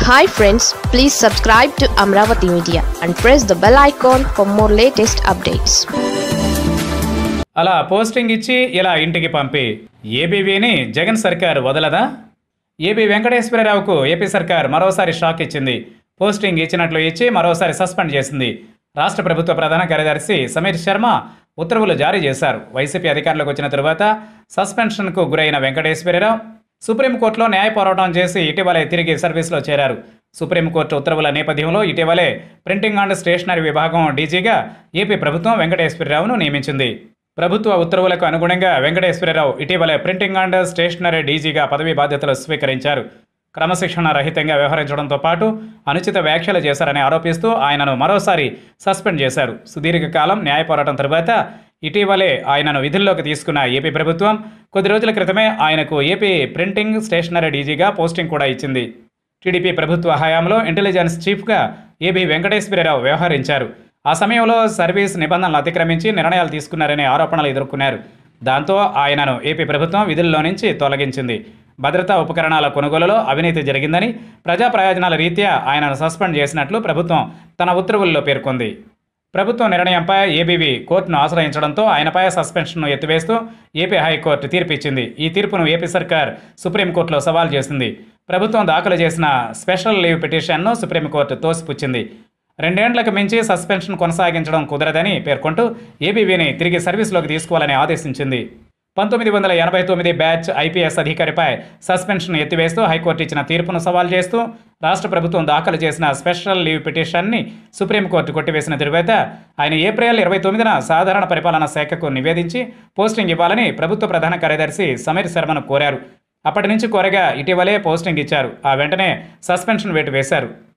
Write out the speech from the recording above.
hi friends please subscribe to Amaravati media and press the bell icon for more latest updates అలా posting ఇచ్చి ఇలా ఇంటికి పంపి ఏబీవీని జగన్ సర్కార్ వదలదా ఏబీ వెంకటేశ్వరరావుకు ఏపీ సర్కార్ మరోసారి షాక్ ఇచ్చింది పోస్టింగ్ ఇచ్చినట్లు ఇచ్చి మరోసారి సస్పెండ్ చేసింది రాష్ట్ర ప్రభుత్వ ప్రధాన కార్యదర్శి సమీర్ శర్మ ఉత్తర్వులు జారీ చేశారు వైసీపీ అధికారంలోకి వచ్చిన తరువాత సస్పెన్షన్కు గురైన వెంకటేశ్వరరావు సుప్రీంకోర్టులో న్యాయ పోరాటం చేసి ఇటీవలే తిరిగి సర్వీస్లో చేరారు సుప్రీంకోర్టు ఉత్తర్వుల నేపథ్యంలో ఇటీవలే ప్రింటింగ్ అండ్ స్టేషనరీ విభాగం డీజీగా ఏపీ ప్రభుత్వం వెంకటేశ్వరరావును నియమించింది ప్రభుత్వ ఉత్తర్వులకు అనుగుణంగా వెంకటేశ్వరరావు ఇటీవలే ప్రింటింగ్ అండ్ స్టేషనరీ డీజీగా పదవీ బాధ్యతలు స్వీకరించారు క్రమశిక్షణ రహితంగా వ్యవహరించడంతో పాటు అనుచిత వ్యాఖ్యలు చేశారని ఆరోపిస్తూ ఆయనను మరోసారి సస్పెండ్ చేశారు సుదీర్ఘకాలం న్యాయ పోరాటం తరువాత ఇటీవలే ఆయనను విధుల్లోకి తీసుకున్న ఏపీ ప్రభుత్వం కొద్ది రోజుల క్రితమే ఆయనకు ఏపీ ప్రింటింగ్ స్టేషనరీ డీజీగా పోస్టింగ్ కూడా ఇచ్చింది టీడీపీ ప్రభుత్వ హయాంలో ఇంటెలిజెన్స్ చీఫ్గా ఏబీ వెంకటేశ్వరరావు వ్యవహరించారు ఆ సమయంలో సర్వీస్ నిబంధనలు అతిక్రమించి నిర్ణయాలు తీసుకున్నారనే ఆరోపణలు ఎదుర్కొన్నారు దాంతో ఆయనను ఏపీ ప్రభుత్వం విధుల్లో నుంచి తొలగించింది భద్రతా ఉపకరణాల కొనుగోలులో అవినీతి జరిగిందని ప్రజా ప్రయోజనాల రీత్యా ఆయనను సస్పెండ్ చేసినట్లు ప్రభుత్వం తన ఉత్తర్వుల్లో పేర్కొంది ప్రభుత్వం నిర్ణయంపై ఏబీవీ కోర్టును ఆశ్రయించడంతో ఆయనపై సస్పెన్షన్ను ఎత్తివేస్తూ ఏపీ హైకోర్టు తీర్పు ఇచ్చింది ఈ తీర్పును ఏపీ సర్కార్ సుప్రీంకోర్టులో సవాల్ చేసింది ప్రభుత్వం దాఖలు చేసిన స్పెషల్ లీవ్ పిటిషన్ను సుప్రీంకోర్టు తోసిపుచ్చింది రెండేండ్లకు మించి సస్పెన్షన్ కొనసాగించడం కుదరదని పేర్కొంటూ ఏబీవీని తిరిగి సర్వీస్లోకి తీసుకోవాలని ఆదేశించింది పంతొమ్మిది వందల ఎనభై తొమ్మిది బ్యాచ్ ఐపీఎస్ అధికారిపై సస్పెన్షన్ ఎత్తివేస్తూ హైకోర్టు ఇచ్చిన తీర్పును సవాల్ చేస్తూ రాష్ట్ర ప్రభుత్వం దాఖలు చేసిన స్పెషల్ లీవ్ పిటిషన్ని సుప్రీంకోర్టు కొట్టివేసిన తరువాత ఆయన ఏప్రిల్ ఇరవై తొమ్మిదిన సాధారణ పరిపాలనా శాఖకు నివేదించి పోస్టింగ్ ఇవ్వాలని ప్రభుత్వ ప్రధాన కార్యదర్శి సమీర్ శర్మను కోరారు అప్పటి నుంచి కోరగా ఇటీవలే పోస్టింగ్ ఇచ్చారు ఆ వెంటనే సస్పెన్షన్ వేటు వేశారు